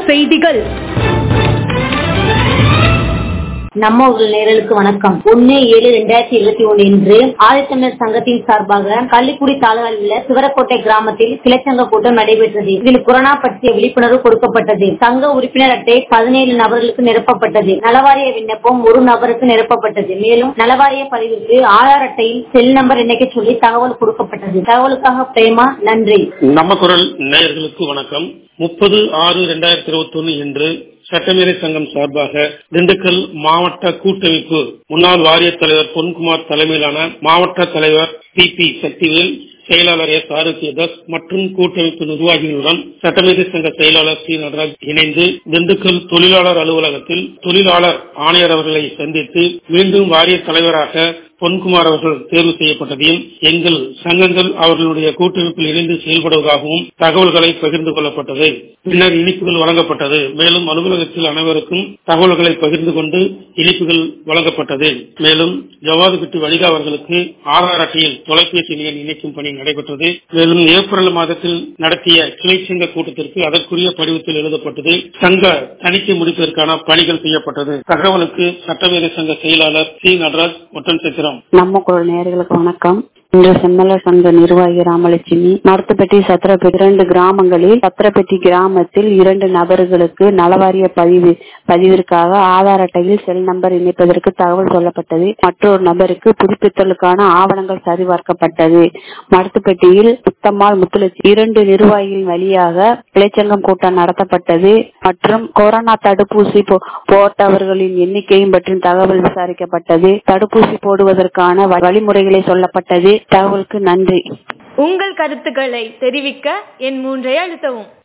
செய்திகள் நம்ம ஊர் நேரலுக்கு வணக்கம் ஒன்னு ஏழு ரெண்டாயிரத்தி இருபத்தி ஒன்னு இன்று ஆதித்தமிழர் சங்கத்தின் சார்பாக கள்ளிக்குடி தாலுகாவில் உள்ள சிவரக்கோட்டை கிராமத்தில் கிளைச்சங்க கூட்டம் நடைபெற்றது இதில் கொரோனா பற்றிய விழிப்புணர்வு கொடுக்கப்பட்டது சங்க உறுப்பினர் அட்டை பதினேழு நபர்களுக்கு நிரப்பப்பட்டது நலவாரிய விண்ணப்பம் ஒரு நபருக்கு நிரப்பப்பட்டது மேலும் நலவாரிய பதிவிற்கு ஆதார் அட்டையில் செல் நம்பர் இணைக்க சொல்லி தகவல் கொடுக்கப்பட்டது தகவலுக்காக பிரேமா நன்றி நம்ம குரல் நேயர்களுக்கு வணக்கம் முப்பது ஆறு இரண்டாயிரத்தி இருபத்தி ஒன்னு இன்று சட்டமேதை சங்கம் சார்பாக திண்டுக்கல் மாவட்ட கூட்டமைப்பு முன்னாள் வாரிய தலைவர் பொன்குமார் தலைமையிலான மாவட்ட தலைவர் பி பி சக்திவேல் செயலாளர் எஸ் ஆரோக்கியதாஸ் மற்றும் கூட்டமைப்பு நிர்வாகிகளுடன் சட்டமேதை சங்க செயலாளர் சி நடராஜ் இணைந்து திண்டுக்கல் தொழிலாளர் அலுவலகத்தில் தொழிலாளர் ஆணையர் அவர்களை சந்தித்து மீண்டும் வாரிய தலைவராக பொன்குமார் அவர்கள் தேர்வு செய்யப்பட்டதையும் எங்கள் சங்கங்கள் அவர்களுடைய கூட்டமைப்பில் இணைந்து செயல்படுவதாகவும் தகவல்களை பகிர்ந்து கொள்ளப்பட்டது பின்னர் இனிப்புகள் வழங்கப்பட்டது மேலும் அலுவலகத்தில் அனைவருக்கும் தகவல்களை பகிர்ந்து கொண்டு இனிப்புகள் வழங்கப்பட்டது மேலும் ஜவாதுபட்டி வணிகா அவர்களுக்கு ஆதார் அட்டையில் தொலைபேசி எண் இணைக்கும் பணி நடைபெற்றது மேலும் ஏப்ரல் மாதத்தில் நடத்திய கிளை சங்க கூட்டத்திற்கு அதற்குரிய படிவத்தில் எழுதப்பட்டது சங்க தணிக்கை முடிப்பதற்கான பணிகள் செய்யப்பட்டது தகவலுக்கு சட்டமேதை சங்க செயலாளர் சி நடராஜ் ஒட்டன் சித்திரம் நம்ம குரல் நேயர்களுக்கு வணக்கம் இன்று செம்மலர் சங்க நிர்வாகி ராமலட்சுமி மருத்துப்பட்டி சத்திரப்பட்டி இரண்டு கிராமங்களில் சத்திரப்பட்டி கிராமத்தில் இரண்டு நபர்களுக்கு நலவாரிய பதிவு பதிவிற்காக ஆதார் அட்டையில் செல் நம்பர் இணைப்பதற்கு தகவல் சொல்லப்பட்டது மற்றொரு நபருக்கு புதுப்பித்தலுக்கான ஆவணங்கள் சரிபார்க்கப்பட்டது மருத்துப்பட்டியில் முத்தம்மாள் முத்துலட்சுமி இரண்டு நிர்வாகிகளின் வழியாக கிளைச்சங்கம் கூட்டம் நடத்தப்பட்டது மற்றும் கொரோனா தடுப்பூசி போட்டவர்களின் எண்ணிக்கையும் பற்றி தகவல் விசாரிக்கப்பட்டது தடுப்பூசி போடுவதற்கான வழிமுறைகளை சொல்லப்பட்டது தகவலுக்கு நன்றி உங்கள் கருத்துக்களை தெரிவிக்க என் மூன்றை அழுத்தவும்